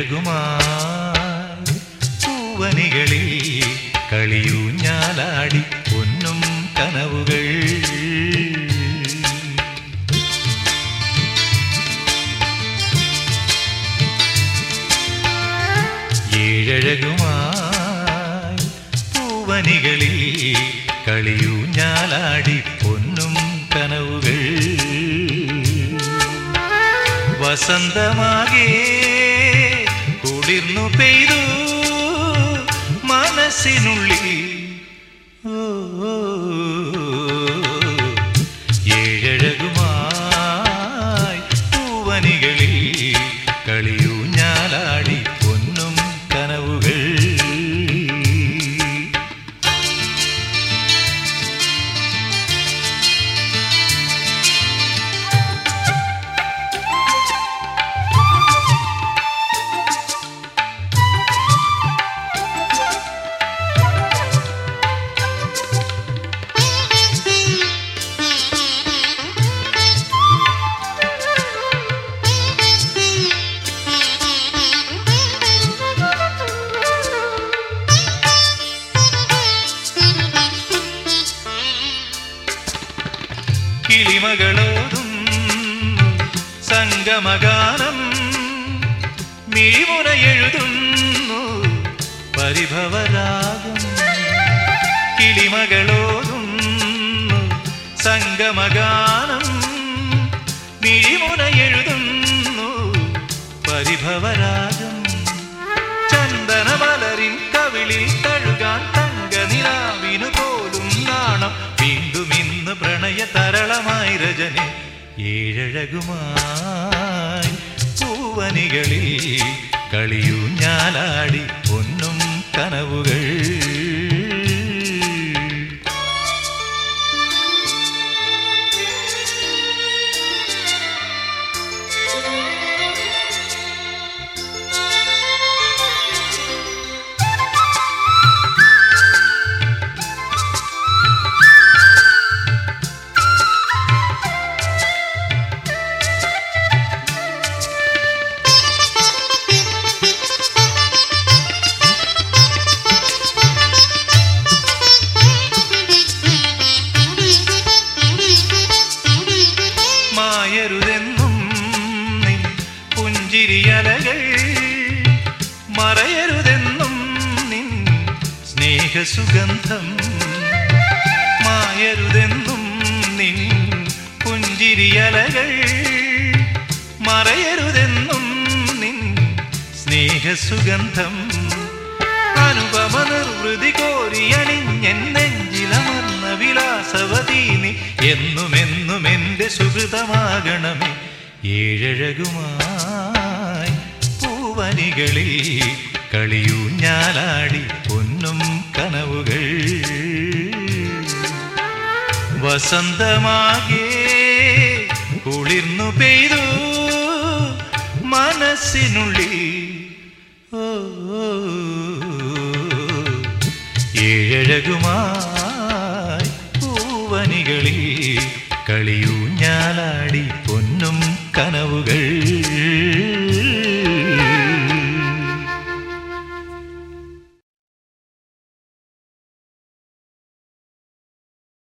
ഏഴഴകുമായി പൂവനികളിൽ കളിയൂഞ്ഞാലാടി പൊന്നും കനവുകൾ ഏഴഴകുമായി പൂവനികളിൽ കളിയൂഞ്ഞാലാടി പൊന്നും കനവുകൾ വസന്തമാകെ കുളിർന്നു പെയ്തു മനസ്സിനുള്ളിൽ ഓ, ഏഴഴകുമായി പൂവനികളിൽ കളിയൂഞ്ഞാലാടി പൊന്നും കനവുകൾ കിളിമകളോതും സംഗമഗാനം മിഴിമുറയെഴുതുന്നു പരിഭവരാഗം കിളിമകളോതും സംഗമഗാനം മിഴിമുറയെഴുതുന്നു പരിഭവരാഗം ചന്ദനമലരിൻ കവിളിൽ തഴുകാൻ തങ്കനിലാവിനു പോലും നാണം വീണ്ടും ഇന്ന് പ്രണയ തരളമായി രജനി ഏഴഴകുമായി പൂവനികളിൽ കളിയൂഞ്ഞാലാടി പൊന്നും കനവുകൾ മായരുതെന്നും നിൻ പുഞ്ചിരിയലകൾ മറയരുതെന്നും നിൻ സ്നേഹസുഗന്ധം മായരുതെന്നും നിൻ പുഞ്ചിരിയലകൾ മറയരുതെന്നും നിൻ സ്നേഹസുഗന്ധം അനുപമ നിർവൃതി കോരിയണിഞ്ഞെൻ നെഞ്ചിലമർന്ന വിലാസവതീ നീ എന്നുമെന്നും എൻ്റെ സുഹൃതമാകണമേ ഏഴഴകുമായി പൂവനികളിൽ കളിയൂഞ്ഞാലാടി പൊന്നും കനവുകൾ വസന്തമാകെ കുളിർന്നു പെയ്തു മനസ്സിനുള്ളിൽ ഓ, ഏഴഴകുമായി പൂവനികളിൽ കളിയൂഞ്ഞാലാടി പൊന്നും കനവുകൾ